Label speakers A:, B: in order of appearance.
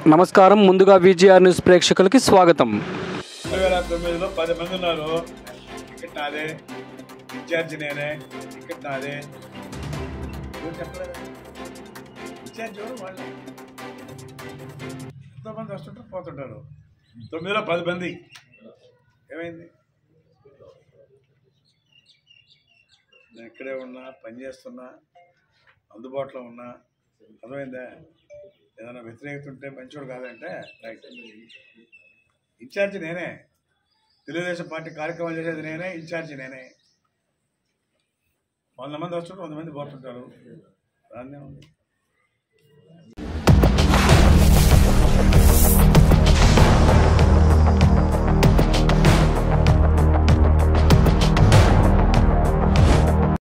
A: నమస్కారం ముందుగా VGR news ప్రేక్షకులకి స్వాగతం
B: రెండు వేల తొమ్మిదిలో పది మంది ఉన్నారు టికెట్ నాదే ఇన్ఛార్జ్ నేనే టికెట్ నాదే ఎవరు చెప్పలేదు ఇన్ఛార్జ్ ఎవరు వాళ్ళే ఎంతోమంది వస్తుంటారు పోతుంటారు తొమ్మిదిలో పది మంది ఏమైంది నేను ఇక్కడే ఉన్నా పని చేస్తున్నా అందుబాటులో ఉన్నా అర్థమైందా ఏదైనా వ్యతిరేకత ఉంటే మంచోడు కాదంటే రైట్ ఇన్ఛార్జి నేనే తెలుగుదేశం పార్టీ కార్యక్రమాలు చేసేది నేనే ఇన్ఛార్జి నేనే వంద మంది వస్తుంటారు వంద మంది పోతుంటారు దాన్నే ఉంది